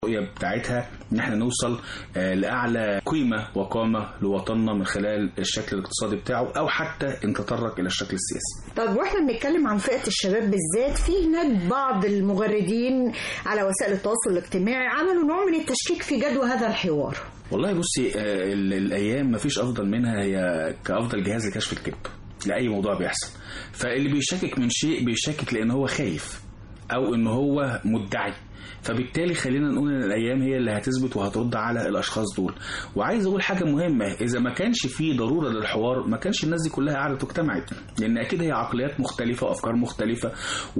الرؤية بتاعتها ان احنا نوصل آه، لاعلى قيمة وقامة لوطننا من خلال الشكل الاقتصادي بتاعه او حتى ان تطرق الى الشكل السياسي طب واحنا بنتكلم عن فئة الشباب بالذات في هناك بعض المغردين على وسائل التواصل الاجتماعي عملوا نوع من التشكيك في جدوى هذا الحوار والله بصي آه، ال- الايام مفيش افضل منها هي كافضل جهاز لكشف الكذب لاي موضوع بيحصل فاللي بيشكك من شيء بيشكك لان هو خايف او ان هو مدعي فبالتالي خلينا نقول ان الايام هي اللي هتثبت وهترد على الاشخاص دول وعايز اقول حاجه مهمه اذا ما كانش في ضروره للحوار ما كانش الناس دي كلها قعدت واجتمعت لان اكيد هي عقليات مختلفه وافكار مختلفه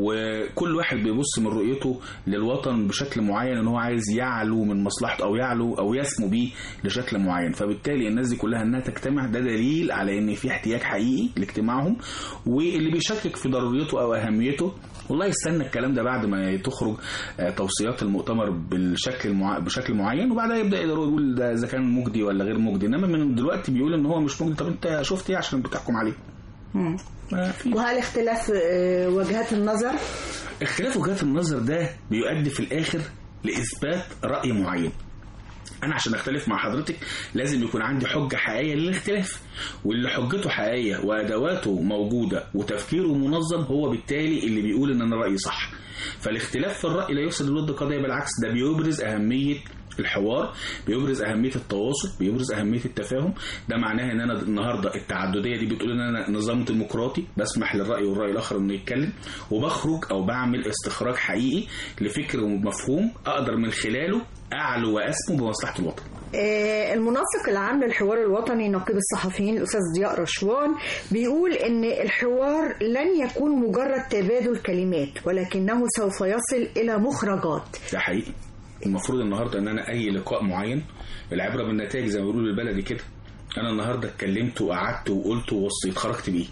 وكل واحد بيبص من رؤيته للوطن بشكل معين ان هو عايز يعلو من مصلحته او يعلو او يسمو بيه لشكل معين فبالتالي الناس دي كلها انها تجتمع ده دليل على ان في احتياج حقيقي لاجتماعهم واللي بيشكك في ضروريته او اهميته والله يستنى الكلام ده بعد ما تخرج آه، توصيات المؤتمر بالشكل المع... بشكل معين وبعدها يبدا يقدروا يقول ده اذا كان مجدي ولا غير مجدي انما من دلوقتي بيقول ان هو مش مجدي طب انت شفت ايه عشان بتحكم عليه مم. ما في وهل اختلاف آه، وجهات النظر اختلاف وجهات النظر ده بيؤدي في الاخر لاثبات راي معين انا عشان اختلف مع حضرتك لازم يكون عندي حجه حقيقيه للاختلاف واللي حجته حقيقيه وادواته موجوده وتفكيره منظم هو بالتالي اللي بيقول ان انا رايي صح فالاختلاف في الراي لا يفسد الود قضيه بالعكس ده بيبرز اهميه الحوار بيبرز اهميه التواصل بيبرز اهميه التفاهم ده معناها ان انا النهارده التعدديه دي بتقول ان انا نظام ديمقراطي بسمح للراي والراي الاخر انه يتكلم وبخرج او بعمل استخراج حقيقي لفكر ومفهوم اقدر من خلاله اعلو واسمو بمصلحه الوطن آه، المنسق العام للحوار الوطني نقيب الصحفيين الاستاذ ضياء رشوان بيقول ان الحوار لن يكون مجرد تبادل كلمات ولكنه سوف يصل الى مخرجات ده حقيقي المفروض النهارده ان انا اي لقاء معين العبره بالنتائج زي ما بيقولوا بالبلدي كده انا النهارده اتكلمت وقعدت وقلت ووصيت خرجت بيه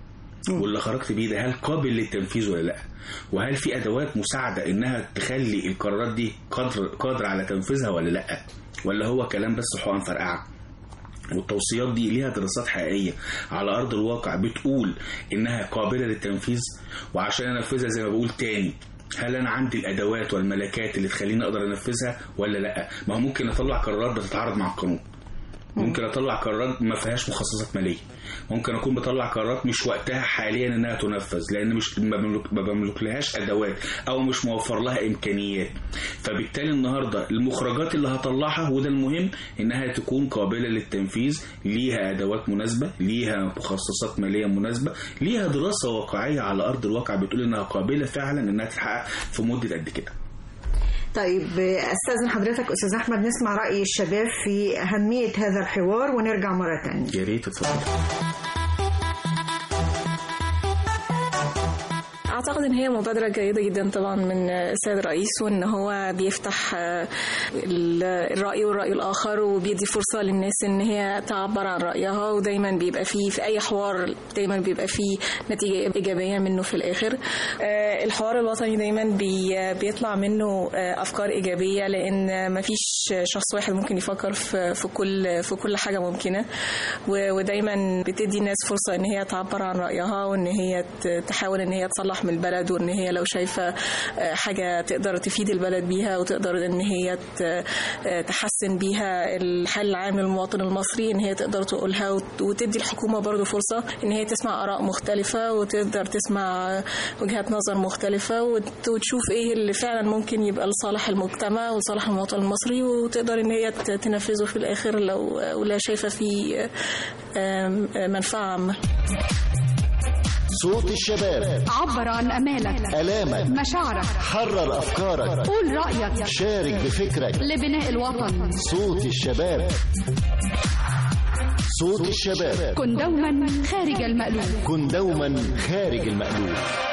واللي خرجت بيه ده هل قابل للتنفيذ ولا لا وهل في ادوات مساعده انها تخلي القرارات دي قادر قادر على تنفيذها ولا لا ولا هو كلام بس حقن فرقعه والتوصيات دي ليها دراسات حقيقيه على ارض الواقع بتقول انها قابله للتنفيذ وعشان انفذها زي ما بقول تاني هل انا عندي الادوات والملكات اللي تخليني اقدر انفذها ولا لا ما هو ممكن اطلع قرارات بتتعارض مع القانون ممكن اطلع قرارات ما فيهاش مخصصات ماليه ممكن اكون بطلع قرارات مش وقتها حاليا انها تنفذ لان مش ما بملك, ما بملك لهاش ادوات او مش موفر لها امكانيات فبالتالي النهارده المخرجات اللي هطلعها وده المهم انها تكون قابله للتنفيذ ليها ادوات مناسبه ليها مخصصات ماليه مناسبه ليها دراسه واقعيه على ارض الواقع بتقول انها قابله فعلا انها تتحقق في مده قد كده طيب آه، استاذن حضرتك استاذ احمد نسمع راي الشباب في اهميه هذا الحوار ونرجع مره ثانيه يا ريت اتفضل اعتقد ان هي مبادره جيده جدا طبعا من السيد الرئيس وان هو بيفتح آه، ال- الراي والراي الاخر وبيدي فرصه للناس ان هي تعبر عن رايها ودايما بيبقى فيه في اي حوار دايما بيبقى فيه نتيجه ايجابيه منه في الاخر آه، الحوار الوطني دايما بي- بيطلع منه آه، افكار ايجابيه لان مفيش شخص واحد ممكن يفكر في في كل في كل حاجه ممكنه و- ودايما بتدي الناس فرصه ان هي تعبر عن رايها وان هي ت- تحاول ان هي تصلح من البلد وان هي لو شايفه آه، حاجه تقدر تفيد البلد بيها وتقدر ان هي ت- آه، تحسن بيها الحال العام للمواطن المصري ان هي تقدر تقولها وت- وتدي الحكومه برضو فرصه ان هي تسمع اراء مختلفه وتقدر تسمع وجهات نظر مختلفه وت- وتشوف ايه اللي فعلا ممكن يبقى لصالح المجتمع وصالح المواطن المصري وتقدر ان هي ت- تنفذه في الاخر لو ولا شايفه فيه آم، منفعه عامه صوت الشباب عبر عن أمالك آلامك مشاعرك حرر أفكارك قول رأيك شارك بفكرك لبناء الوطن صوت الشباب صوت الشباب كن دوما خارج المألوف كن دوما خارج المألوف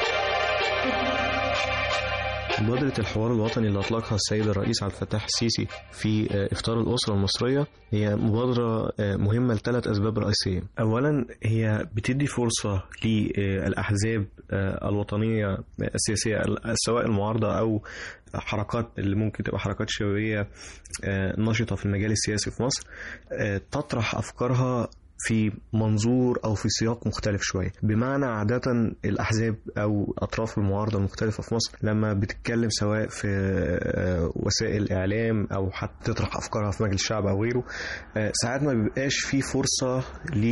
مبادرة الحوار الوطني اللي أطلقها السيد الرئيس عبد الفتاح السيسي في آه، إفطار الأسرة المصرية هي مبادرة آه، مهمة لثلاث أسباب رئيسية أولا هي بتدي فرصة للأحزاب آه، الوطنية السياسية سواء المعارضة أو حركات اللي ممكن تبقى حركات شبابية آه، نشطة في المجال السياسي في مصر آه، تطرح أفكارها في منظور او في سياق مختلف شويه بمعنى عاده الاحزاب او اطراف المعارضه المختلفه في مصر لما بتتكلم سواء في آه، وسائل الاعلام او حتى تطرح افكارها في مجلس الشعب او غيره آه، ساعات ما بيبقاش في فرصه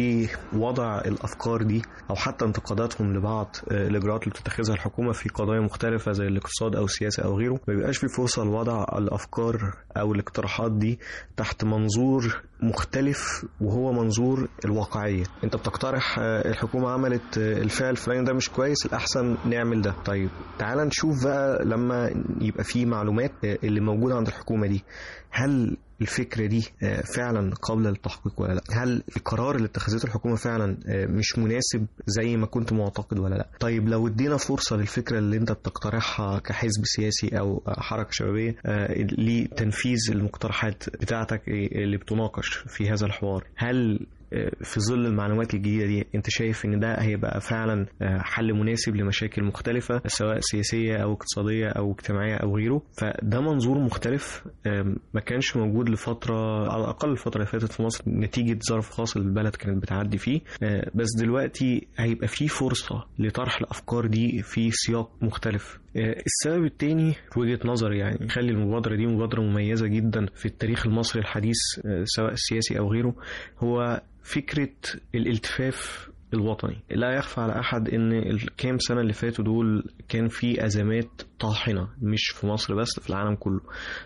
لوضع الافكار دي او حتى انتقاداتهم لبعض آه، الاجراءات اللي بتتخذها الحكومه في قضايا مختلفه زي الاقتصاد او السياسه او غيره ما بيبقاش في فرصه لوضع الافكار او الاقتراحات دي تحت منظور مختلف وهو منظور الواقعيه انت بتقترح آه، الحكومه عملت آه، الفعل الفلاني ده مش كويس الاحسن نعمل ده طيب تعال نشوف بقى لما يبقى في معلومات آه، اللي موجوده عند الحكومه دي هل الفكرة دي آه، فعلا قابلة للتحقيق ولا لا هل القرار اللي اتخذته الحكومة فعلا آه، مش مناسب زي ما كنت معتقد ولا لا طيب لو ادينا فرصة للفكرة اللي انت بتقترحها كحزب سياسي او حركة شبابية آه، لتنفيذ المقترحات بتاعتك اللي بتناقش في هذا الحوار هل في ظل المعلومات الجديدة دي انت شايف ان ده هيبقى فعلا آه، حل مناسب لمشاكل مختلفة سواء سياسية او اقتصادية او اجتماعية او غيره فده منظور مختلف آم، ما كانش موجود لفترة على الاقل الفترة اللي فاتت في مصر نتيجة ظرف خاص اللي البلد كانت بتعدي فيه آه، بس دلوقتي هيبقى في فرصة لطرح الافكار دي في سياق مختلف آه، السبب التاني في وجهة نظري يعني يخلي المبادرة دي مبادرة مميزة جدا في التاريخ المصري الحديث آه، سواء السياسي أو غيره هو فكرة الالتفاف الوطني لا يخفى على أحد أن الكام سنة اللي فاتوا دول كان في أزمات طاحنة مش في مصر بس في العالم كله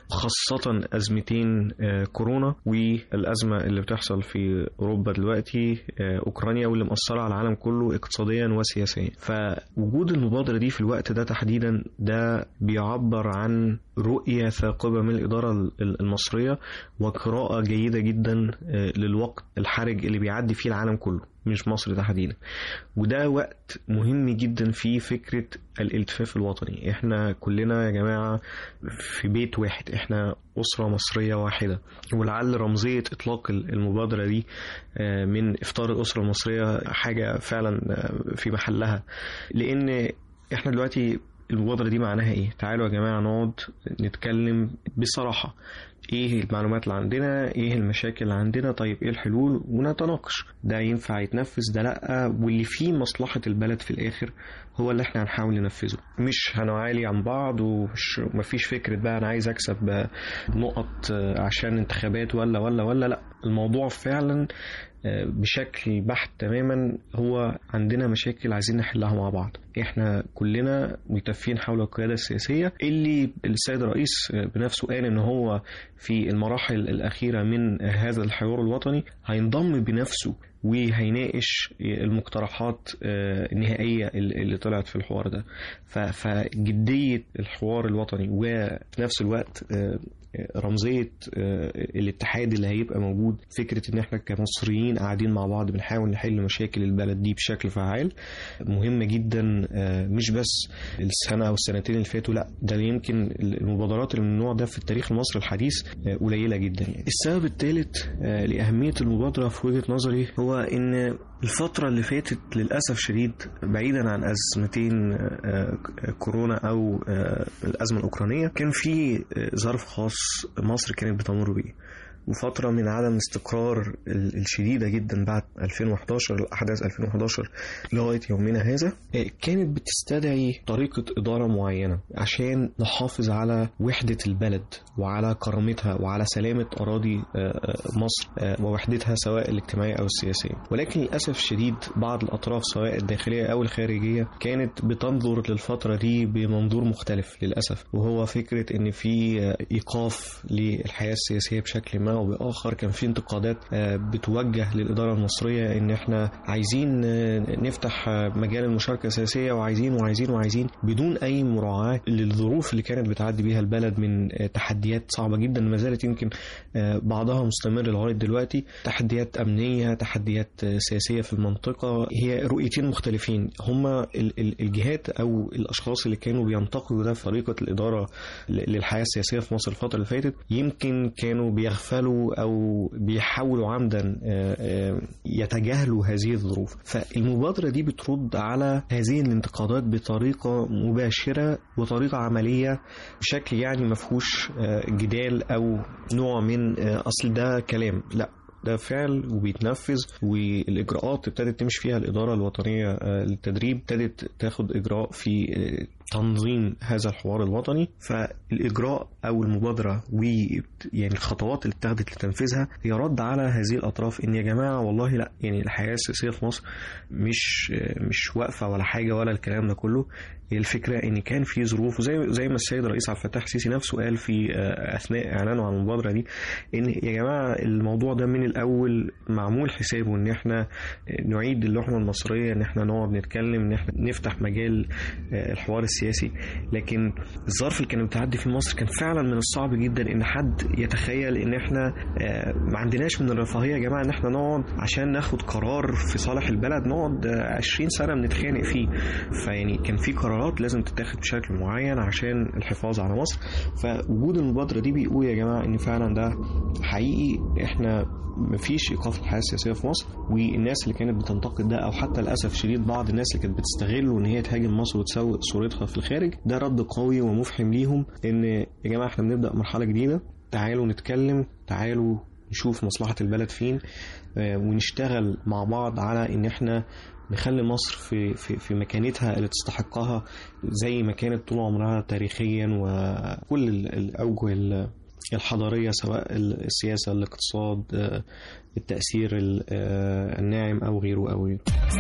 خاصة أزمتين آه، كورونا والأزمة اللي بتحصل في أوروبا دلوقتي آه، أوكرانيا واللي مأثرة على العالم كله اقتصاديا وسياسيا فوجود المبادرة دي في الوقت ده تحديدا ده بيعبر عن رؤية ثاقبة من الإدارة ال- المصرية وقراءة جيدة جدا آه، للوقت الحرج اللي بيعدي فيه العالم كله مش مصر تحديدا وده وقت مهم جدا في فكرة الالتفاف الوطني احنا كلنا يا جماعة في بيت واحد احنا أسرة مصرية واحدة ولعل رمزية إطلاق المبادرة دي آه، من إفطار الأسرة المصرية حاجة فعلا آه، في محلها لأن احنا دلوقتي المبادرة دي معناها ايه؟ تعالوا يا جماعة نقعد نتكلم بصراحة ايه المعلومات اللي عندنا ايه المشاكل اللي عندنا طيب ايه الحلول ونتناقش ده ينفع يتنفذ ده لا واللي فيه مصلحة البلد في الاخر هو اللي احنا هنحاول ننفذه مش هنعالي عن بعض ومش مفيش فكرة بقى انا عايز اكسب آه، نقط آه، عشان انتخابات ولا ولا ولا لا الموضوع فعلا آه، بشكل بحت تماما هو عندنا مشاكل عايزين نحلها مع بعض احنا كلنا متفقين حول القيادة السياسية اللي السيد الرئيس آه، بنفسه قال ان هو في المراحل الأخيرة من هذا الحوار الوطني هينضم بنفسه وهيناقش المقترحات آه، النهائية اللي طلعت في الحوار ده ف- فجدية الحوار الوطني وفي نفس الوقت آه، رمزية آه، الاتحاد اللي هيبقى موجود فكرة ان احنا كمصريين قاعدين مع بعض بنحاول نحل مشاكل البلد دي بشكل فعال مهمة جدا آه، مش بس السنة او السنتين اللي فاتوا لا ده يمكن المبادرات اللي من النوع ده في التاريخ المصري الحديث آه، قليلة جدا يعني. السبب الثالث آه، لأهمية المبادرة في وجهة نظري هو ان الفترة اللي فاتت للأسف شديد بعيدا عن أزمتين آه، كورونا أو آه، الأزمة الأوكرانية كان في آه، ظرف خاص مصر كانت بتمر بيه وفترة من عدم الاستقرار ال- الشديدة جدا بعد 2011 الأحداث 2011 لغاية يومنا هذا آه، كانت بتستدعي طريقة إدارة معينة عشان نحافظ على وحدة البلد وعلى كرامتها وعلى سلامة أراضي آه، آه، مصر آه، ووحدتها سواء الاجتماعية أو السياسية ولكن للأسف الشديد بعض الأطراف سواء الداخلية أو الخارجية كانت بتنظر للفترة دي بمنظور مختلف للأسف وهو فكرة إن في آه، إيقاف للحياة السياسية بشكل ما أو بآخر كان في انتقادات آه، بتوجه للإدارة المصرية إن إحنا عايزين آه، نفتح آه، مجال المشاركة السياسية وعايزين وعايزين وعايزين بدون أي مراعاة للظروف اللي كانت بتعدي بيها البلد من آه، تحديات صعبة جدا ما زالت يمكن آه، بعضها مستمر لغاية دلوقتي تحديات أمنية تحديات آه، سياسية في المنطقة هي رؤيتين مختلفين هما ال- ال- الجهات أو الأشخاص اللي كانوا بينتقدوا ده في طريقة الإدارة ل- للحياة السياسية في مصر الفترة اللي فاتت يمكن كانوا بيغفلوا أو بيحاولوا عمدا آه، آه، يتجاهلوا هذه الظروف فالمبادرة دي بترد على هذه الانتقادات بطريقة مباشرة وطريقة عملية بشكل يعني مفهوش آه، جدال أو نوع من آه، أصل ده كلام لا ده فعل وبيتنفذ والاجراءات ابتدت تمشي فيها الاداره الوطنيه آه، للتدريب ابتدت تاخد اجراء في آه، تنظيم هذا الحوار الوطني فالاجراء او المبادره و يعني الخطوات اللي اتخذت لتنفيذها هي رد على هذه الاطراف ان يا جماعه والله لا يعني الحياه السياسيه في مصر مش مش واقفه ولا حاجه ولا الكلام ده كله هي الفكره ان كان في ظروف وزي زي ما السيد الرئيس عبد الفتاح السيسي نفسه قال في آه، اثناء اعلانه عن المبادره دي ان يا جماعه الموضوع ده من الاول معمول حسابه ان احنا نعيد اللحمه المصريه ان احنا نقعد نتكلم ان احنا نفتح مجال آه، الحوار السياسي لكن الظرف اللي كان بتعدي في مصر كان فعلا من الصعب جدا ان حد يتخيل ان احنا آه، ما عندناش من الرفاهيه يا جماعه ان احنا نقعد عشان ناخد قرار في صالح البلد نقعد آه، 20 سنه بنتخانق فيه فيعني كان في قرارات لازم تتاخد بشكل معين عشان الحفاظ على مصر فوجود المبادره دي بيقول يا جماعه ان فعلا ده حقيقي احنا مفيش ايقاف الحياه السياسيه في مصر والناس اللي كانت بتنتقد ده او حتى للاسف شديد بعض الناس اللي كانت بتستغله ان هي تهاجم مصر وتسوق صورتها في الخارج ده رد قوي ومفحم ليهم ان يا جماعه احنا بنبدا مرحله جديده تعالوا نتكلم تعالوا نشوف مصلحه البلد فين آه، ونشتغل مع بعض على ان احنا نخلي مصر في في في مكانتها اللي تستحقها زي ما كانت طول عمرها تاريخيا وكل ال- الاوجه ال- الحضاريه سواء ال- السياسه الاقتصاد آه، التاثير ال- آه، الناعم او غيره او غيره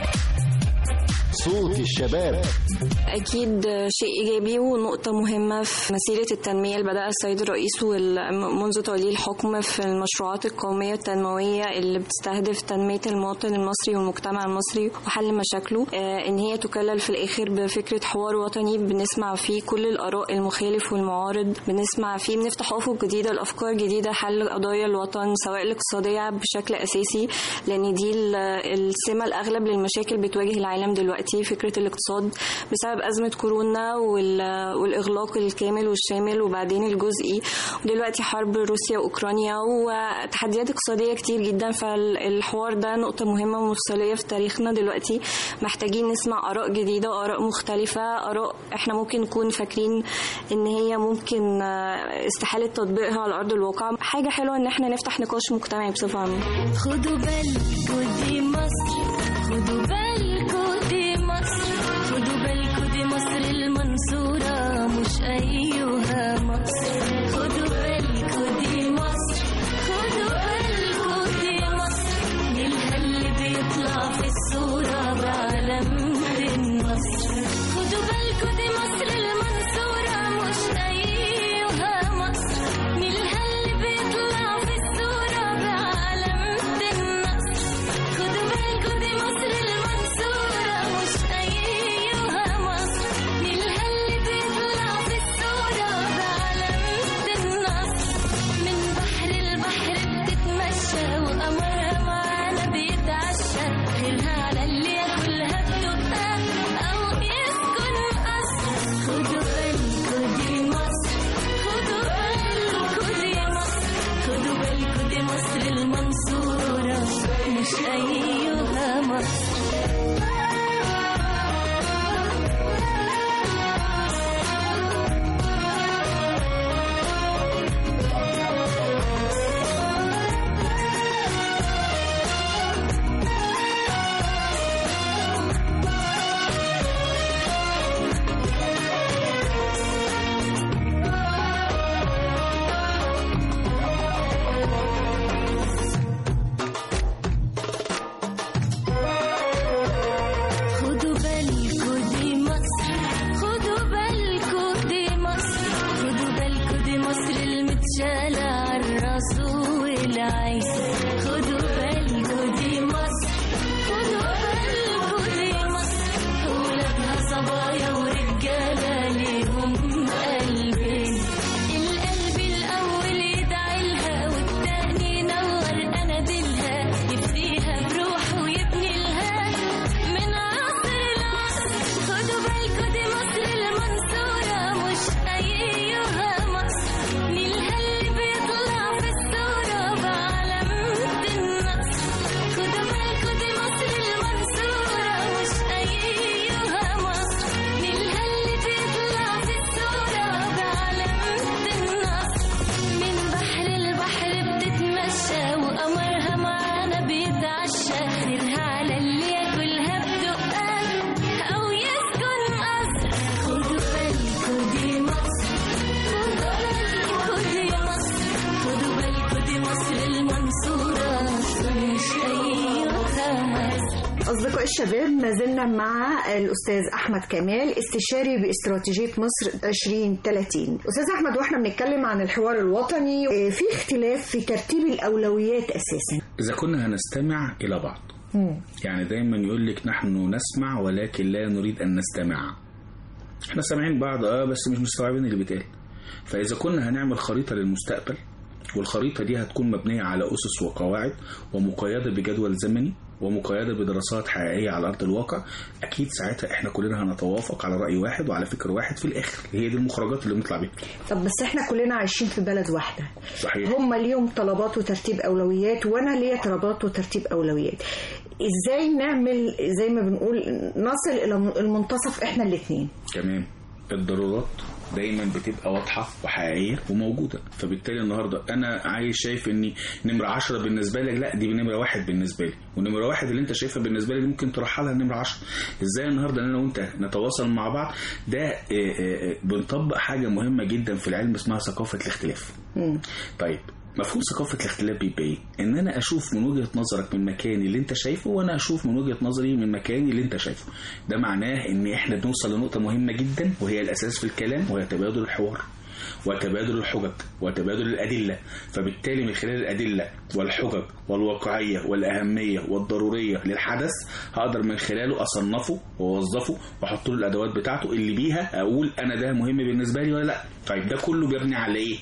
صوت الشباب أكيد شيء إيجابي ونقطة مهمة في مسيرة التنمية اللي بدأ السيد الرئيس وال- منذ توليه الحكم في المشروعات القومية التنموية اللي بتستهدف تنمية المواطن المصري والمجتمع المصري وحل مشاكله آه، إن هي تكلل في الآخر بفكرة حوار وطني بنسمع فيه كل الآراء المخالف والمعارض بنسمع فيه بنفتح أفق جديدة لأفكار جديدة حل قضايا الوطن سواء الاقتصادية بشكل أساسي لأن دي ال- السمة الأغلب للمشاكل بتواجه العالم دلوقتي فكرة الاقتصاد بسبب أزمة كورونا وال- والإغلاق الكامل والشامل وبعدين الجزئي ودلوقتي حرب روسيا وأوكرانيا وتحديات اقتصادية كتير جدا فالحوار ده نقطة مهمة ومفصلية في تاريخنا دلوقتي محتاجين نسمع آراء جديدة آراء مختلفة آراء احنا ممكن نكون فاكرين إن هي ممكن آه، استحالة تطبيقها على أرض الواقع حاجة حلوة إن احنا نفتح نقاش مجتمعي بصفة عامة خدوا بالكوا دي مصر خدوا بالكوا دي مصر خدوا بالكوا دي مصر المنصورة مش أيها مصر خدوا بالكوا دي مصر خدوا بالكوا دي مصر نيلها اللي بيطلع في الصورة بعلامة النصر خدوا بالكوا دي مصر المنصورة مش أيها مصر نيلها اللي بيطلع في الصورة بعلامة النصر خدوا بالكوا دي مصر المنصورة مش أيها مصر نيلها اللي بيطلع في الصورة بعلامة النصر من بحر البحر بتتمشى وقمرها معانا بيتعشى غيرها على اللي ياكلها بتبقى أو يسكن قصر خدوا بالكوا دي مصر خدوا بالكوا دي مصر خدوا بالكوا دي مصر المنصورة مش أيها مصر خدوا بالكوا دي مصر خدوا بالكوا دي مصر خدوا بالكوا دي مصر المتشالة عالراس والعين خدوا بالكوا دي مصر خدوا بالكوا دي مصر ولادها صبايا ورجالة ليهم قلبين القلب الأول يدعي لها والتاني ينور أناديلها يفديها بروحه ويبني لها من عصر العصر خدوا بالكوا دي مصر المنصورة مش أيها مصر نيلها اللي بيطلع في الصورة بعلامة أصدقاء الشباب ما زلنا مع الأستاذ أحمد كمال استشاري باستراتيجية مصر 2030 أستاذ أحمد وإحنا بنتكلم عن الحوار الوطني آه، في اختلاف في ترتيب الأولويات أساسا إذا كنا هنستمع إلى بعض يعني دايما يقول لك نحن نسمع ولكن لا نريد أن نستمع احنا سامعين بعض اه بس مش مستوعبين اللي بيتقال فإذا كنا هنعمل خريطة للمستقبل والخريطة دي هتكون مبنية على أسس وقواعد ومقيدة بجدول زمني ومقيدة بدراسات حقيقية على أرض الواقع أكيد ساعتها إحنا كلنا هنتوافق على رأي واحد وعلى فكر واحد في الآخر هي دي المخرجات اللي بنطلع بيها طب بس إحنا كلنا عايشين في بلد واحدة صحيح هم ليهم طلبات وترتيب أولويات وأنا ليا طلبات وترتيب أولويات إزاي نعمل زي ما بنقول نصل إلى المنتصف إحنا الاتنين تمام الضرورات دايما بتبقى واضحه وحقيقيه وموجوده فبالتالي النهارده انا عايز شايف اني نمره 10 بالنسبه لك لا دي نمره واحد بالنسبه لي ونمره واحد اللي انت شايفها بالنسبه لي دي ممكن ترحلها لنمره 10 ازاي النهارده انا وانت نتواصل مع بعض ده آه، آه، آه، بنطبق حاجه مهمه جدا في العلم اسمها ثقافه الاختلاف طيب مفهوم ثقافة الاختلاف بيبقى ايه؟ ان انا اشوف من وجهة نظرك من مكاني اللي انت شايفه وانا اشوف من وجهة نظري من مكاني اللي انت شايفه. ده معناه ان احنا بنوصل لنقطة مهمة جدا وهي الاساس في الكلام وهي تبادل الحوار. وتبادل الحجج وتبادل الأدلة فبالتالي من خلال الأدلة والحجج والواقعية والأهمية والضرورية للحدث هقدر من خلاله أصنفه وأوظفه وأحط له الأدوات بتاعته اللي بيها أقول أنا ده مهم بالنسبة لي ولا لأ طيب ده كله بيبني على إيه؟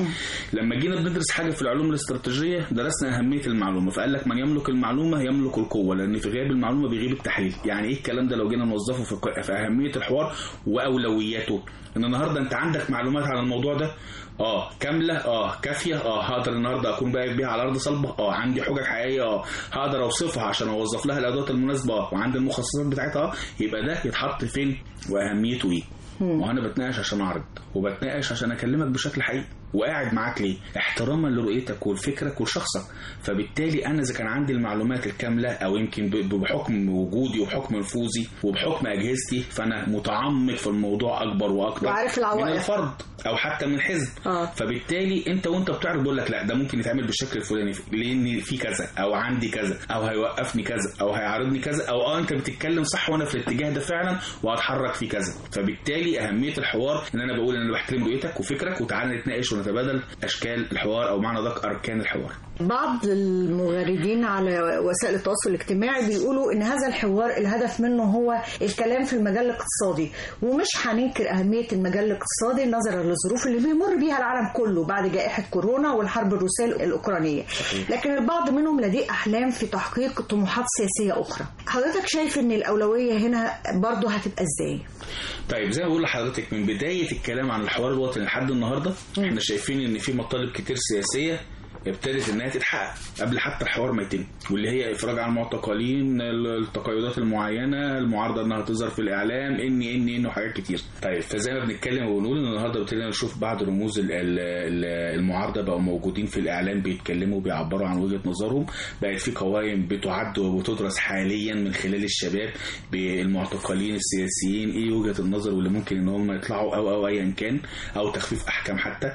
لما جينا بندرس حاجه في العلوم الاستراتيجيه درسنا اهميه المعلومه فقال لك من يملك المعلومه يملك القوه لان في غياب المعلومه بيغيب التحليل يعني ايه الكلام ده لو جينا نوظفه في في اهميه الحوار واولوياته ان النهارده انت عندك معلومات عن الموضوع ده اه كامله اه كافيه اه هقدر النهارده اكون واقف بيها على ارض صلبه اه عندي حجج حقيقيه اه هقدر اوصفها عشان اوظف لها الادوات المناسبه اه وعندي المخصصات بتاعتها اه يبقى ده يتحط فين واهميته ايه وانا بتناقش عشان اعرض وبتناقش عشان اكلمك بشكل حقيقي وقاعد معاك ليه؟ احتراما لرؤيتك ولفكرك ولشخصك فبالتالي انا اذا كان عندي المعلومات الكامله او يمكن ب- بحكم وجودي وبحكم نفوذي وبحكم اجهزتي فانا متعمق في الموضوع اكبر واكبر وعارف العوائق. من الفرد او حتى من حزب آه. فبالتالي انت وانت بتعرض بقول لك لا ده ممكن يتعمل بالشكل الفلاني لان في كذا او عندي كذا او هيوقفني كذا او هيعارضني كذا او اه انت بتتكلم صح وانا في الاتجاه ده فعلا وهتحرك في كذا فبالتالي اهميه الحوار ان انا بقول ان انا بحترم رؤيتك وفكرك وتعالى نتناقش ونتبادل اشكال الحوار او معنى ذاك اركان الحوار بعض المغردين على وسائل التواصل الاجتماعي بيقولوا ان هذا الحوار الهدف منه هو الكلام في المجال الاقتصادي ومش هننكر اهميه المجال الاقتصادي نظرا للظروف اللي بيمر بيها العالم كله بعد جائحه كورونا والحرب الروسيه الاوكرانيه لكن البعض منهم لديه احلام في تحقيق طموحات سياسيه اخرى حضرتك شايف ان الاولويه هنا برضه هتبقى ازاي طيب زي ما بقول لحضرتك من بدايه الكلام عن الحوار الوطني لحد النهارده احنا شايفين ان في مطالب كتير سياسيه ابتدت انها تتحقق قبل حتى الحوار ما يتم واللي هي افراج عن المعتقلين التقيدات المعينه المعارضه انها تظهر في الاعلام ان ان ان وحاجات كتير طيب فزي ما بنتكلم وبنقول ان النهارده ابتدينا نشوف بعض رموز ال- ال- ال- المعارضه بقوا موجودين في الاعلام بيتكلموا بيعبروا عن وجهه نظرهم بقت في قوائم بتعد وبتدرس حاليا من خلال الشباب بالمعتقلين السياسيين ايه وجهه النظر واللي ممكن ان هم يطلعوا او او ايا كان او تخفيف احكام حتى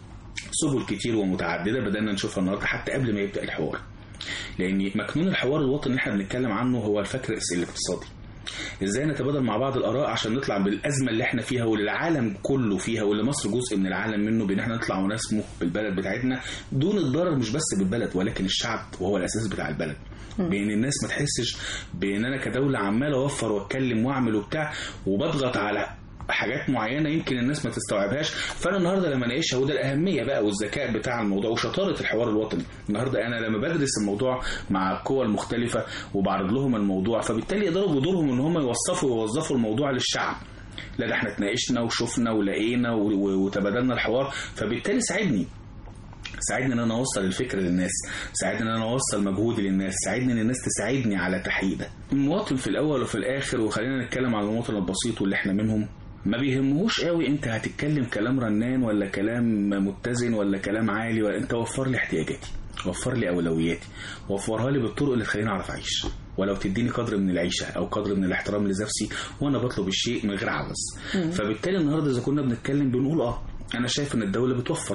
سبل كتير ومتعدده بدانا نشوفها النهارده حتى قبل ما يبدا الحوار لان مكنون الحوار الوطني اللي احنا بنتكلم عنه هو الفكر الاقتصادي ازاي نتبادل مع بعض الاراء عشان نطلع بالازمه اللي احنا فيها واللي العالم كله فيها واللي مصر جزء من العالم منه بان احنا نطلع ونسمو بالبلد بتاعتنا دون الضرر مش بس بالبلد ولكن الشعب وهو الاساس بتاع البلد بان الناس ما تحسش بان انا كدوله عمال اوفر واتكلم واعمل وبتاع وبضغط على حاجات معينه يمكن الناس ما تستوعبهاش فانا النهارده لما اناقشها وده الاهميه بقى والذكاء بتاع الموضوع وشطاره الحوار الوطني النهارده انا لما بدرس الموضوع مع القوى المختلفه وبعرض لهم الموضوع فبالتالي يقدروا بدورهم ان هم يوصفوا ويوظفوا الموضوع للشعب لا ده احنا اتناقشنا وشفنا ولقينا و- و- وتبادلنا الحوار فبالتالي ساعدني ساعدني ان انا اوصل الفكره للناس ساعدني ان انا اوصل مجهودي للناس ساعدني ان الناس تساعدني على تحقيق ده المواطن في الاول وفي الاخر وخلينا نتكلم عن المواطن البسيط واللي احنا منهم ما بيهمهوش قوي انت هتتكلم كلام رنان ولا كلام متزن ولا كلام عالي ولا انت وفر لي احتياجاتي وفر لي اولوياتي وفرها لي بالطرق اللي تخليني اعرف اعيش ولو تديني قدر من العيشه او قدر من الاحترام لنفسي وانا بطلب الشيء من غير عوز فبالتالي النهارده اذا كنا بنتكلم بنقول اه انا شايف ان الدوله بتوفر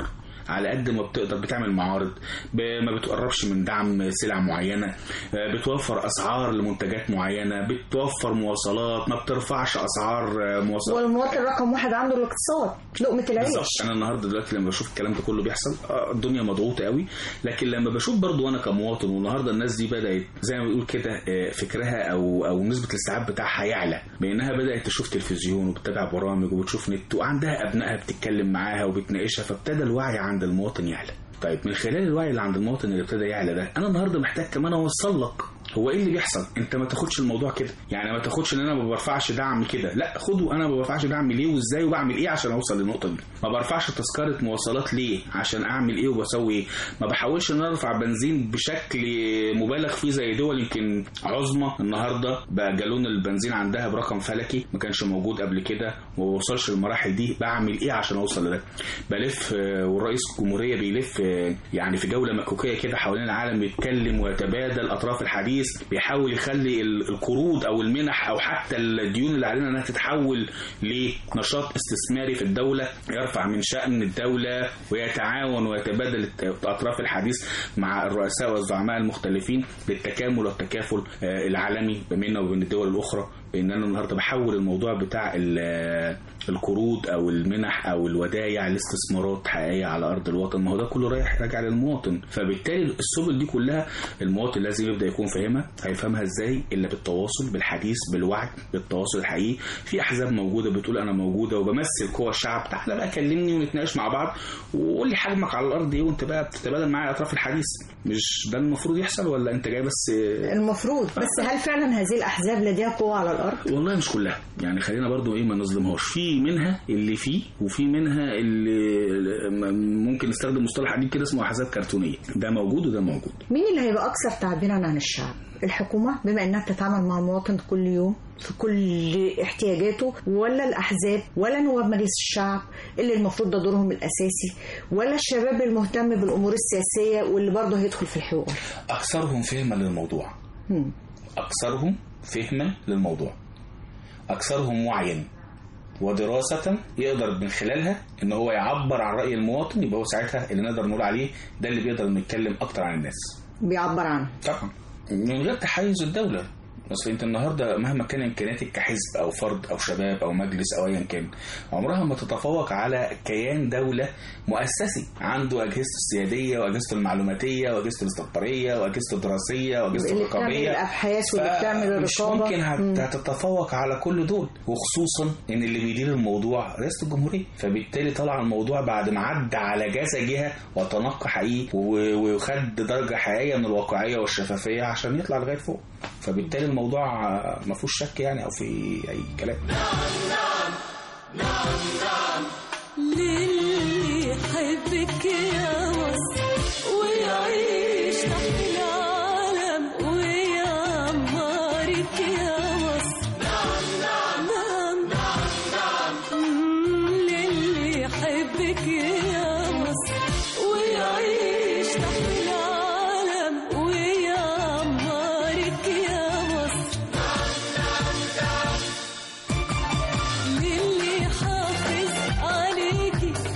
على قد ما بتقدر بتعمل معارض ب- ما بتقربش من دعم سلع معينه آه، بتوفر اسعار لمنتجات معينه بتوفر مواصلات ما بترفعش اسعار آه، مواصلات والمواطن رقم واحد عنده الاقتصاد لقمة العيش بالظبط انا النهارده دلوقتي لما بشوف الكلام ده كله بيحصل آه، الدنيا مضغوطه قوي لكن لما بشوف برضو انا كمواطن والنهارده الناس دي بدات زي ما بيقول كده آه، فكرها او او نسبه الاستيعاب بتاعها يعلى بانها بدات تشوف تلفزيون وبتتابع برامج وبتشوف نت وعندها ابنائها بتتكلم معاها وبتناقشها فابتدى الوعي عند المواطن يعلى طيب من خلال الوعي اللي عند المواطن اللي ابتدى يعلى ده انا النهارده محتاج كمان اوصل لك هو ايه اللي بيحصل انت ما تاخدش الموضوع كده يعني ما تاخدش ان انا ما برفعش دعم كده لا خده انا ما برفعش دعم ليه وازاي وبعمل ايه عشان اوصل للنقطه دي ما برفعش تذكره مواصلات ليه عشان اعمل ايه وبسوي ايه ما بحاولش ان انا ارفع بنزين بشكل مبالغ فيه زي دول يمكن عظمى النهارده بقى جالون البنزين عندها برقم فلكي ما كانش موجود قبل كده وما بوصلش للمراحل دي بعمل ايه عشان اوصل لده بلف آه، والرئيس الجمهوريه بيلف آه، يعني في جوله مكوكيه كده حوالين العالم بيتكلم ويتبادل اطراف الحديث بيحاول يخلي ال- القروض او المنح او حتى الديون اللي علينا انها تتحول لنشاط استثماري في الدوله يرفع من شان الدوله ويتعاون ويتبادل الت- اطراف الحديث مع الرؤساء والزعماء المختلفين للتكامل والتكافل آه، العالمي بيننا وبين الدول الاخرى ان انا النهارده بحول الموضوع بتاع ال- القروض او المنح او الودايع لاستثمارات حقيقيه على ارض الوطن ما هو ده كله رايح راجع للمواطن فبالتالي السبل دي كلها المواطن لازم يبدا يكون فاهمها هيفهمها ازاي الا بالتواصل بالحديث بالوعي بالتواصل الحقيقي في احزاب موجوده بتقول انا موجوده وبمثل قوى الشعب تعالى بقى كلمني ونتناقش مع بعض وقول لي حجمك على الارض ايه وانت بقى بتتبادل معايا اطراف الحديث مش ده المفروض يحصل ولا انت جاي بس المفروض بس هل فعلا هذه الأحزاب لديها قوة على الأرض؟ والله مش كلها يعني خلينا برضو ايه ما نظلمهاش في منها اللي فيه وفي منها اللي ممكن نستخدم مصطلح قديم كده اسمه احزاب كرتونيه ده موجود وده موجود مين اللي هيبقى أكثر تعبيرا عن الشعب؟ الحكومة بما أنها بتتعامل مع المواطن كل يوم في كل احتياجاته ولا الأحزاب ولا نواب مجلس الشعب اللي المفروض ده دورهم الأساسي ولا الشباب المهتم بالأمور السياسية واللي برضه هيدخل في الحوار اكثرهم فهما للموضوع هم. اكثرهم فهما للموضوع اكثرهم وعيا ودراسة يقدر من خلالها ان هو يعبر عن رأي المواطن يبقى هو ساعتها اللي نقدر نقول عليه ده اللي بيقدر نتكلم اكتر عن الناس بيعبر عنه طبعا من غير تحيز الدولة اصل انت النهارده مهما كان امكانياتك كحزب او فرد او شباب او مجلس او ايا كان عمرها ما تتفوق على كيان دوله مؤسسي عنده اجهزته السياديه واجهزته المعلوماتيه واجهزته الاستخباريه واجهزته الدراسيه واجهزته اللي بتعمل الرقابيه الأبحاث واللي بتعمل مش الرقابة ممكن هت- هتتفوق على كل دول وخصوصا ان اللي بيدير الموضوع رئاسه الجمهوريه فبالتالي طلع الموضوع بعد ما عدى على كذا جهه وتنقى حقيقي و- وخد درجه حقيقيه من الواقعيه والشفافيه عشان يطلع لغايه فوق فبالتالي الموضوع ما فيهوش شك يعني او في اي كلام للي يحبك يا مصر ويعيش تحت العالم ويعمرك يا مصر نعم نعم نعم للي يحبك يا مصر ويعيش تحت العالم ويعمرك يا مصر للي حافظ عليكي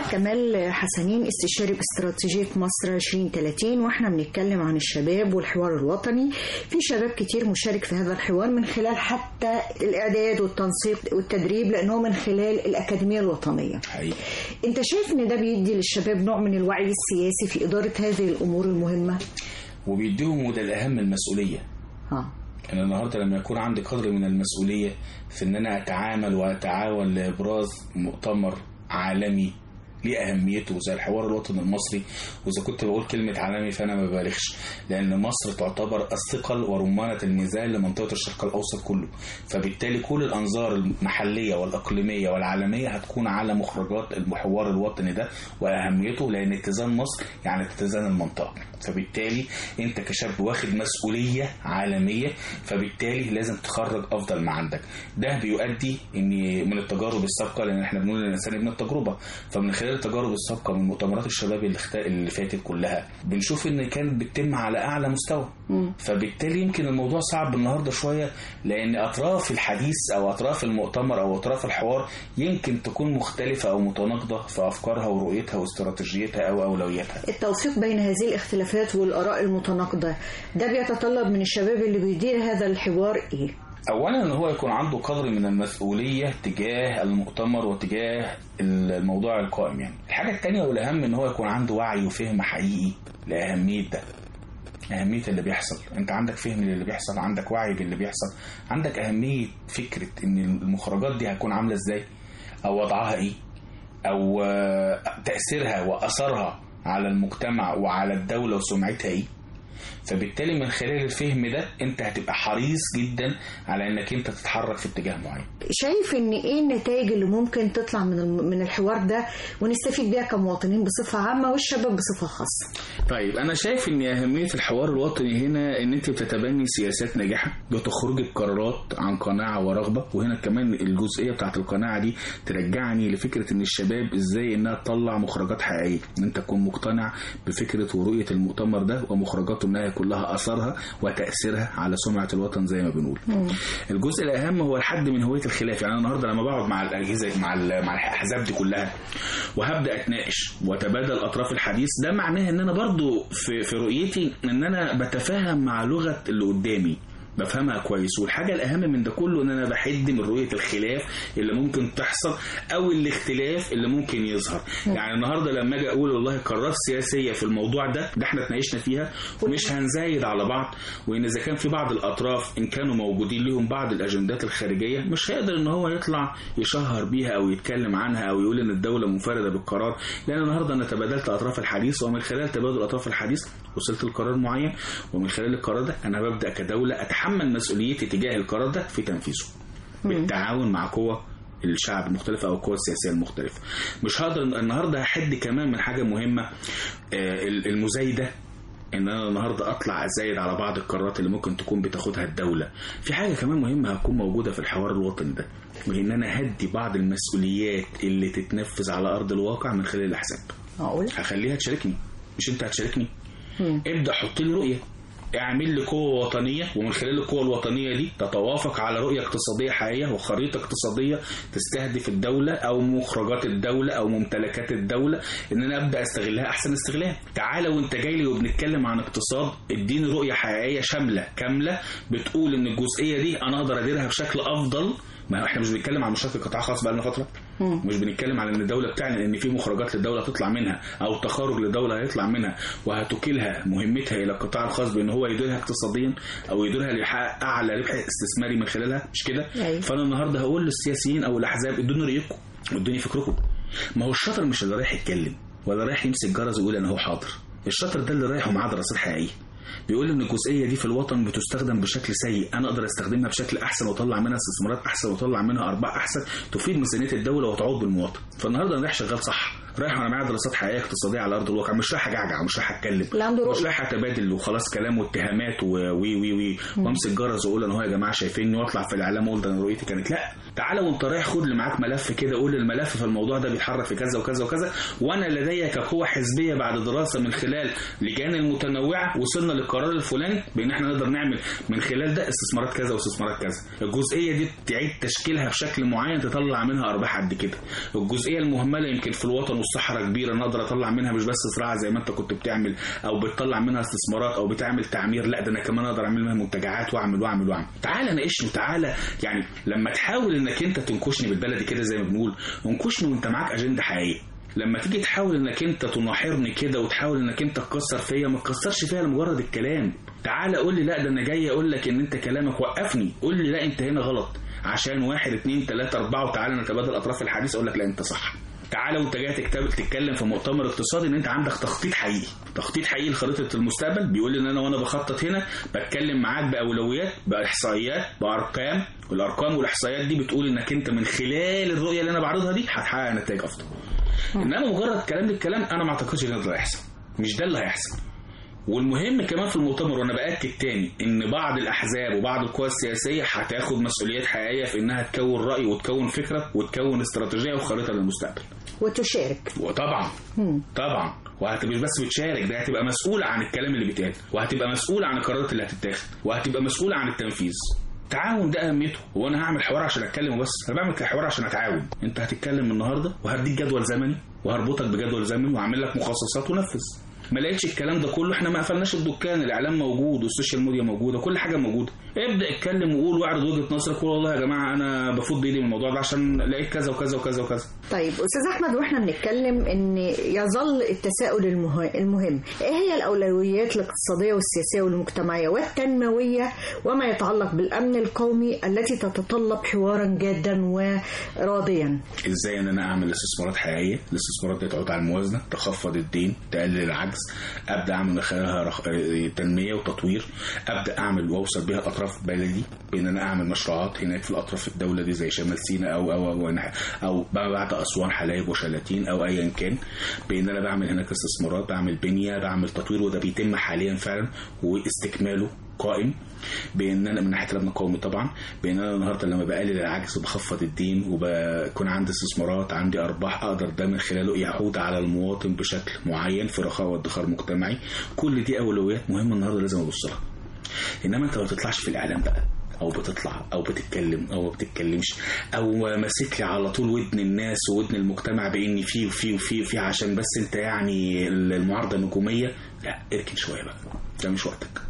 كمال حسنين استشاري باستراتيجية مصر 2030 واحنا بنتكلم عن الشباب والحوار الوطني في شباب كتير مشارك في هذا الحوار من خلال حتى الإعداد والتنسيق والتدريب لأنه من خلال الأكاديمية الوطنية حقيقي انت شايف ان ده بيدي للشباب نوع من الوعي السياسي في إدارة هذه الأمور المهمة؟ وبيديهم وده الأهم المسؤولية ها. أنا النهاردة لما يكون عندي قدر من المسؤولية في إن أنا أتعامل وأتعاون لإبراز مؤتمر عالمي ليه أهميته زي الحوار الوطني المصري وإذا كنت بقول كلمة عالمي فأنا ما ببالغش لأن مصر تعتبر الثقل ورمانة الميزان لمنطقة الشرق الأوسط كله فبالتالي كل الأنظار المحلية والإقليمية والعالمية هتكون على مخرجات الحوار الوطني ده وأهميته لأن اتزان مصر يعني اتزان المنطقة فبالتالي انت كشاب واخد مسؤوليه عالميه فبالتالي لازم تخرج افضل ما عندك ده بيؤدي ان من التجارب السابقه لان احنا بنقول ان الانسان ابن التجربه فمن خلال التجارب السابقه من مؤتمرات الشباب اللي, اخت... اللي فاتت كلها بنشوف ان كانت بتتم على اعلى مستوى فبالتالي يمكن الموضوع صعب النهارده شويه لان اطراف الحديث او اطراف المؤتمر او اطراف الحوار يمكن تكون مختلفه او متناقضه في افكارها ورؤيتها واستراتيجيتها او اولوياتها التوفيق بين هذه الاختلافات والآراء المتناقضة ده بيتطلب من الشباب اللي بيدير هذا الحوار إيه؟ اولا ان هو يكون عنده قدر من المسؤوليه تجاه المؤتمر وتجاه الموضوع القائم يعني الحاجه الثانيه والاهم ان هو يكون عنده وعي وفهم حقيقي لاهميه ده أهمية اللي بيحصل أنت عندك فهم للي بيحصل عندك وعي باللي بيحصل عندك أهمية فكرة إن المخرجات دي هتكون عاملة إزاي أو وضعها إيه أو آه، تأثيرها وأثرها على المجتمع وعلى الدولة وسمعتها إيه فبالتالي من خلال الفهم ده انت هتبقى حريص جدا على انك انت تتحرك في اتجاه معين شايف ان ايه النتائج اللي ممكن تطلع من الم- من الحوار ده ونستفيد بيها كمواطنين بصفة عامة والشباب بصفة خاصة طيب انا شايف ان اهميه الحوار الوطني هنا ان انت بتتبني سياسات ناجحه بتخرجي بقرارات عن قناعه ورغبه وهنا كمان الجزئيه بتاعت القناعه دي ترجعني لفكره ان الشباب ازاي انها تطلع مخرجات حقيقيه ان انت تكون مقتنع بفكره ورؤيه المؤتمر ده ومخرجاته انها يكون لها اثرها وتاثيرها على سمعه الوطن زي ما بنقول الجزء الاهم هو الحد من هويه الخلاف يعني انا النهارده لما بقعد مع الاجهزه مع ال- مع الاحزاب دي كلها وهبدا اتناقش واتبادل اطراف الحديث ده معناه ان انا برضو في في رؤيتي ان انا بتفاهم مع لغه اللي قدامي بفهمها كويس والحاجه الاهم من ده كله ان انا بحد من رؤيه الخلاف اللي ممكن تحصل او الاختلاف اللي ممكن يظهر يعني النهارده لما اجي اقول والله قرارات سياسيه في الموضوع ده ده احنا اتناقشنا فيها ومش هنزايد على بعض وان اذا كان في بعض الاطراف ان كانوا موجودين لهم بعض الاجندات الخارجيه مش هيقدر ان هو يطلع يشهر بيها او يتكلم عنها او يقول ان الدوله منفرده بالقرار لان النهارده انا تبادلت اطراف الحديث ومن خلال تبادل اطراف الحديث وصلت لقرار معين ومن خلال القرار ده انا ببدا كدوله اتحمل مسؤوليتي تجاه القرار ده في تنفيذه بالتعاون مع قوى الشعب المختلفة أو القوى السياسية المختلفة مش هقدر النهاردة هحد كمان من حاجة مهمة آه، المزايدة ان انا النهارده اطلع ازايد على بعض القرارات اللي ممكن تكون بتاخدها الدوله في حاجه كمان مهمه هتكون موجوده في الحوار الوطني ده وان انا هدي بعض المسؤوليات اللي تتنفذ على ارض الواقع من خلال الاحزاب معقول هخليها تشاركني مش انت هتشاركني ابدا حط لي رؤيه اعمل لي قوة وطنية ومن خلال القوة الوطنية دي تتوافق على رؤية اقتصادية حقيقية وخريطة اقتصادية تستهدف الدولة أو مخرجات الدولة أو ممتلكات الدولة إن أنا أبدأ أستغلها أحسن استغلال. تعالى وأنت جاي لي وبنتكلم عن اقتصاد اديني رؤية حقيقية شاملة كاملة بتقول إن الجزئية دي أنا أقدر أديرها بشكل أفضل ما احنا مش بنتكلم عن مشاركه قطاع خاص بقى لنا فتره مش بنتكلم على ان الدوله بتعلن ان في مخرجات للدوله تطلع منها او تخارج للدوله هيطلع منها وهتكلها مهمتها الى القطاع الخاص بان هو يديرها اقتصاديا او يديرها ليحقق اعلى ربح استثماري من خلالها مش كده أيوة. فانا النهارده هقول للسياسيين او الاحزاب ادوني رايكم وادوني فكركم ما هو الشاطر مش اللي رايح يتكلم ولا رايح يمسك جرس ويقول انا هو حاضر الشاطر ده اللي رايح ومعاه دراسات حقيقيه بيقول ان الجزئيه دي في الوطن بتستخدم بشكل سيء انا اقدر استخدمها بشكل احسن واطلع منها استثمارات احسن واطلع منها ارباح احسن تفيد ميزانيه الدوله وتعود بالمواطن فالنهارده انا رايح شغال صح رايح وانا معايا دراسات حقيقيه اقتصاديه على ارض الواقع مش رايح اجعجع مش رايح اتكلم لا عنده رؤية. مش رايح اتبادل وخلاص كلام واتهامات و- وي وي وي وامسك جرس واقول ان هو يا جماعه شايفيني واطلع في الاعلام واقول ده انا رؤيتي كانت لا تعالى وانت رايح خد اللي معاك ملف كده قول الملف في الموضوع ده بيتحرك في كذا وكذا وكذا وانا لدي كقوه حزبيه بعد دراسه من خلال لجان المتنوعه وصلنا للقرار الفلاني بان احنا نقدر نعمل من خلال ده استثمارات كذا واستثمارات كذا الجزئيه دي تعيد تشكيلها بشكل معين تطلع منها ارباح قد كده الجزئيه المهمله يمكن في الوطن صحراء كبيره انا اقدر اطلع منها مش بس زراعه زي ما انت كنت بتعمل او بتطلع منها استثمارات او بتعمل تعمير لا ده انا كمان اقدر اعمل منها منتجعات واعمل واعمل واعمل تعالى ناقشني تعالى يعني لما تحاول انك انت تنكشني بالبلدي كده زي ما بنقول انكشني وانت معاك اجنده حقيقيه لما تيجي تحاول انك انت تناحرني كده وتحاول انك انت تكسر فيا ما تكسرش فيا لمجرد الكلام تعالى قول لي لا ده انا جاي اقول لك ان انت كلامك وقفني قول لي لا انت هنا غلط عشان واحد اتنين تلاتة اربعة وتعالى نتبادل اطراف الحديث اقول لك لا انت صح تعالى وانت جاي تكتب تتكلم في مؤتمر اقتصادي ان انت عندك تخطيط حقيقي تخطيط حقيقي لخريطه المستقبل بيقول ان انا وانا بخطط هنا بتكلم معاك باولويات باحصائيات بارقام والارقام والاحصائيات دي بتقول انك انت من خلال الرؤيه اللي انا بعرضها دي هتحقق نتائج افضل انما مجرد كلام للكلام انا ما اعتقدش ان ده هيحصل مش ده اللي هيحصل والمهم كمان في المؤتمر وانا باكد تاني ان بعض الاحزاب وبعض القوى السياسيه هتاخد مسؤوليات حقيقيه في انها تكون راي وتكون فكره وتكون استراتيجيه وخريطه للمستقبل وتشارك وطبعا طبعا وهتبقى مش بس بتشارك ده هتبقى مسؤولة عن الكلام اللي بيتقال وهتبقى مسؤولة عن القرارات اللي هتتاخد وهتبقى مسؤولة عن التنفيذ التعاون ده اهميته هو انا هعمل حوار عشان اتكلم وبس انا بعمل حوار عشان اتعاون انت هتتكلم النهارده وهديك جدول زمني وهربطك بجدول زمني واعمل لك مخصصات ونفذ ما لقيتش الكلام ده كله احنا ما قفلناش الدكان الاعلام موجود والسوشيال ميديا موجوده كل حاجه موجوده ابدا اتكلم وقول واعرض وجهه نظرك قول والله يا جماعه انا بفض ايدي من الموضوع ده عشان لقيت كذا وكذا وكذا وكذا طيب استاذ احمد واحنا بنتكلم ان يظل التساؤل المه- المهم ايه هي الاولويات الاقتصاديه والسياسيه والمجتمعيه والتنمويه وما يتعلق بالامن القومي التي تتطلب حوارا جادا وراضيا ازاي ان انا اعمل استثمارات حقيقيه الاستثمارات دي تعود على الموازنه تخفض الدين تقلل العجز ابدا اعمل من خلالها رخ... تنميه وتطوير ابدا اعمل واوصل بيها اطراف بلدي بان انا اعمل مشروعات هناك في الاطراف الدوله دي زي شمال سيناء او او او, أو, أو بعد اسوان حلايب وشلاتين او ايا كان بان انا بعمل هناك استثمارات بعمل بنيه بعمل تطوير وده بيتم حاليا فعلا واستكماله قائم بان انا من ناحيه الامن القومي طبعا بان انا النهارده لما بقلل العجز وبخفض الدين وبكون عندي استثمارات عندي ارباح اقدر ده من خلاله يعود على المواطن بشكل معين في رخاء وادخار مجتمعي كل دي اولويات مهمه النهارده لازم ابص لها انما انت ما بتطلعش في الاعلام بقى او بتطلع او بتتكلم او ما بتتكلمش او ماسك لي على طول ودن الناس وودن المجتمع بان في وفي وفي وفي عشان بس انت يعني المعارضه النجوميه لا اركن شويه بقى ده مش وقتك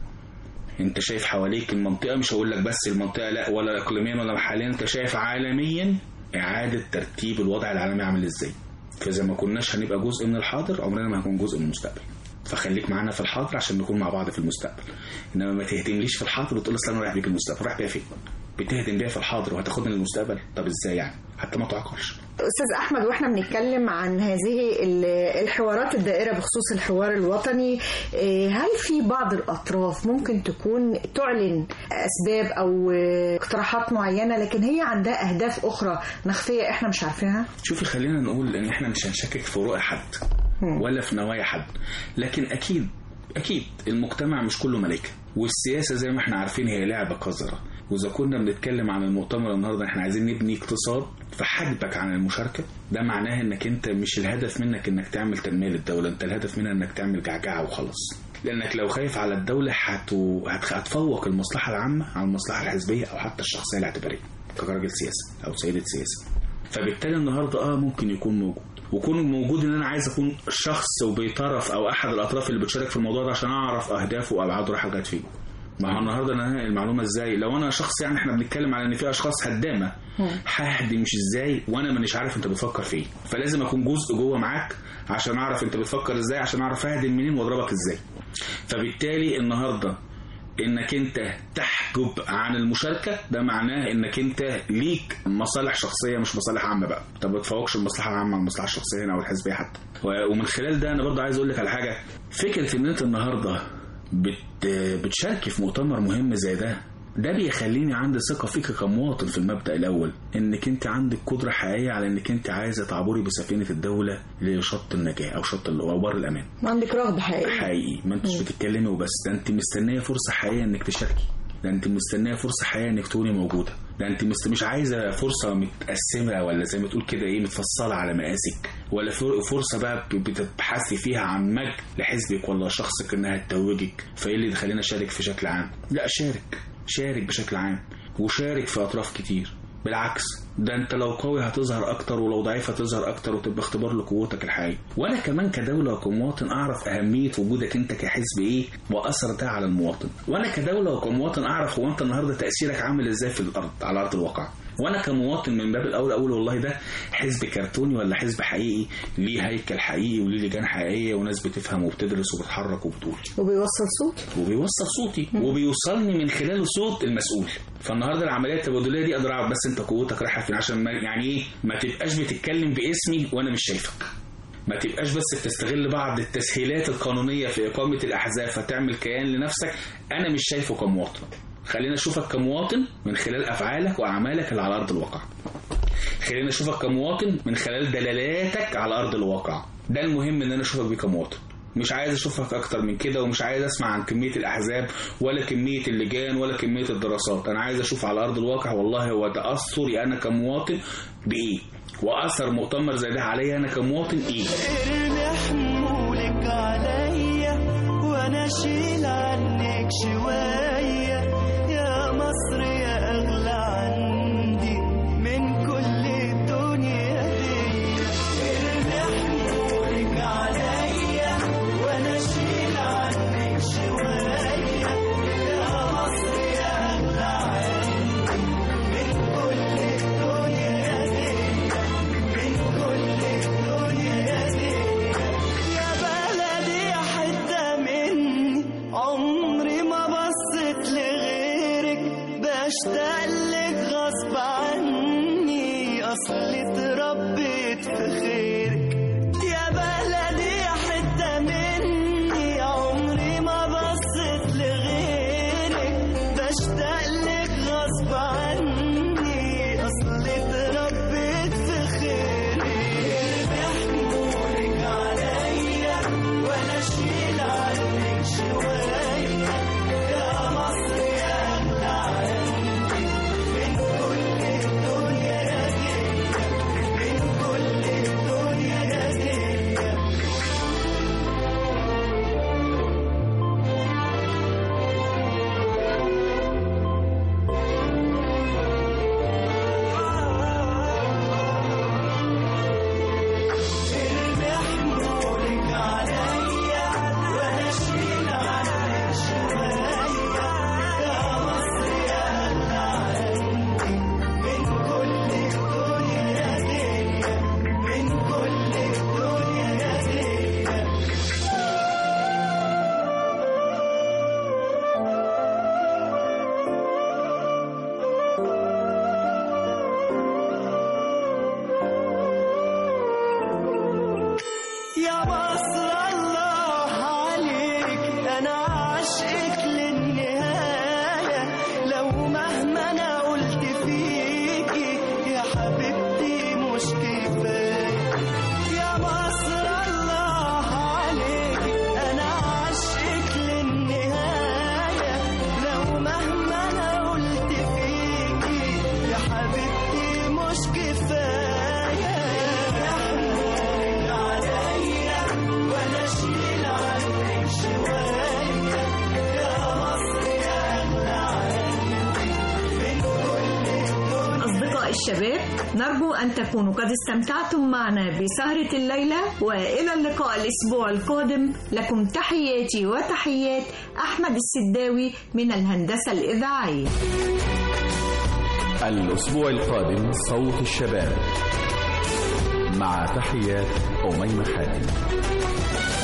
انت شايف حواليك المنطقه مش هقول لك بس المنطقه لا ولا اقليميا ولا محليا انت شايف عالميا اعاده ترتيب الوضع العالمي عامل ازاي فاذا ما كناش هنبقى جزء من الحاضر عمرنا ما هنكون جزء من المستقبل فخليك معانا في الحاضر عشان نكون مع بعض في المستقبل انما ما تهتمليش في الحاضر وتقول اصل انا رايح بيك المستقبل رايح بيها فين بتهتم بيها في الحاضر وهتاخدني للمستقبل طب ازاي يعني حتى ما تعاقبش استاذ احمد واحنا بنتكلم عن هذه ال- الحوارات الدائره بخصوص الحوار الوطني إيه، هل في بعض الاطراف ممكن تكون تعلن اسباب او آه، اقتراحات معينه لكن هي عندها اهداف اخرى مخفيه احنا مش عارفينها شوفي خلينا نقول ان احنا مش هنشكك في رؤى حد ولا في نوايا حد لكن اكيد اكيد المجتمع مش كله ملائكه والسياسه زي ما احنا عارفين هي لعبه قذره واذا كنا بنتكلم عن المؤتمر النهارده احنا عايزين نبني اقتصاد فحجبك عن المشاركه ده معناه انك انت مش الهدف منك انك تعمل تنميه للدوله انت الهدف منها انك تعمل جعجعه وخلاص لانك لو خايف على الدوله هتو... هت- هتفوق المصلحه العامه على المصلحه الحزبيه او حتى الشخصيه الاعتباريه كراجل سياسي او سيده سياسه فبالتالي النهارده اه ممكن يكون موجود وكون موجود ان انا عايز اكون شخص وبيطرف او احد الاطراف اللي بتشارك في الموضوع ده عشان اعرف اهدافه وابعاده رايحه جت فين ما هو النهارده انا هنقل المعلومه ازاي لو انا شخص يعني احنا بنتكلم على ان في اشخاص هدامه ههدم مش ازاي وانا مانيش عارف انت بتفكر في ايه فلازم اكون جزء جوه معاك عشان اعرف انت بتفكر ازاي عشان اعرف اهدم منين واضربك ازاي فبالتالي النهارده انك انت تحجب عن المشاركه ده معناه انك انت ليك مصالح شخصيه مش مصالح عامه بقى انت ما بتفوقش المصلحه العامه على المصلحه الشخصيه هنا او الحزبيه حتى و- ومن خلال ده انا برضه عايز اقول لك على حاجه فكره ان انت النهارده بت بتشاركي في مؤتمر مهم زي ده ده بيخليني عندي ثقة فيك كمواطن في المبدأ الأول إنك أنت عندك قدرة حقيقية على إنك أنت عايزة تعبري بسفينة الدولة لشط النجاة أو شط ال- أو بر الأمان عندك رغبه حقيقيه حقيقي ما انتش بتتكلمي وبس ده انت مستنيه فرصه حقيقيه انك تشاركي ده انت مستنيه فرصه حقيقيه انك تكوني موجوده ده انت مست... مش عايزه فرصه متقسمه ولا زي ما تقول كده ايه متفصله على مقاسك ولا فر- فرصه بقى ب- بتبحثي فيها عن مجد لحزبك ولا شخصك انها تتوجك فايه اللي يخلينا اشارك في شكل عام لا شارك شارك بشكل عام وشارك في اطراف كتير بالعكس ده انت لو قوي هتظهر اكتر ولو ضعيف هتظهر اكتر وتبقى اختبار لقوتك الحقيقي وانا كمان كدوله وكمواطن اعرف اهميه وجودك انت كحزب ايه واثر ده على المواطن وانا كدوله وكمواطن اعرف هو انت النهارده تاثيرك عامل ازاي في الارض على ارض الواقع وانا كمواطن من باب الاول اقول والله ده حزب كرتوني ولا حزب حقيقي ليه هيكل حقيقي وليه لجان حقيقيه وناس بتفهم وبتدرس وبتحرك وبتقول وبيوصل صوت وبيوصل صوتي وبيوصلني من خلاله صوت المسؤول فالنهارده العمليه التبادليه دي اقدر اعرف بس انت قوتك رايحه فين عشان ما يعني ايه ما تبقاش بتتكلم باسمي وانا مش شايفك ما تبقاش بس بتستغل بعض التسهيلات القانونيه في اقامه الاحزاب فتعمل كيان لنفسك انا مش شايفه كمواطن خلينا اشوفك كمواطن من خلال افعالك واعمالك اللي على ارض الواقع خلينا اشوفك كمواطن من خلال دلالاتك على ارض الواقع ده المهم ان انا اشوفك بيه كمواطن مش عايز اشوفك اكتر من كده ومش عايز اسمع عن كميه الاحزاب ولا كميه اللجان ولا كميه الدراسات انا عايز اشوف على ارض الواقع والله هو تاثري انا كمواطن بايه واثر مؤتمر زي ده عليا انا كمواطن ايه ارمي حمولك عليا وانا اشيل عنك شوية يا مصر يا اغلى عندي من كل الدنيا دي ارمي حمولك عليا وانا اشيل عنك شوية يا مصر يا اغلى عندي من كل الدنيا دي من كل الدنيا دي يا بلدي حتة مني عمري ما بصيت لغيرك بشتاق لك غصب عني أصلي اتربيت في خيرك يا بلدي حتة مني عمري ما بصيت لغيرك بشتاق لك غصب عني أصلي اتربيت في خيرك بيحمولك عليا وأنا أشيل عنك شوية يا مصر يا أغلى عندي من كل الدنيا دي من كل الدنيا دي ارمي حمولك عليا وانا اشيل عنك شوية يا مصر يا اغلى عندي من كل الدنيا دي من كل الدنيا دي يا مصر الله عليك انا عاشقك للنهاية لو مهما انا قلت فيكي يا حبيبتي مش كفاية يا مصر الله عليك انا عاشقك للنهاية لو مهما انا قلت فيكي يا حبيبتي مش كفاية يحملك عليا وانا اشيل عنك شوية يا مصر يا اغلى عندي من كل الدنيا أصدقاء الشباب نرجو أن تكونوا قد استمتعتم معنا بسهرة الليلة وإلى اللقاء الأسبوع القادم لكم تحياتي وتحيات أحمد السداوي من الهندسة الإذاعية الأسبوع القادم صوت الشباب مع تحيات أميمة حاتم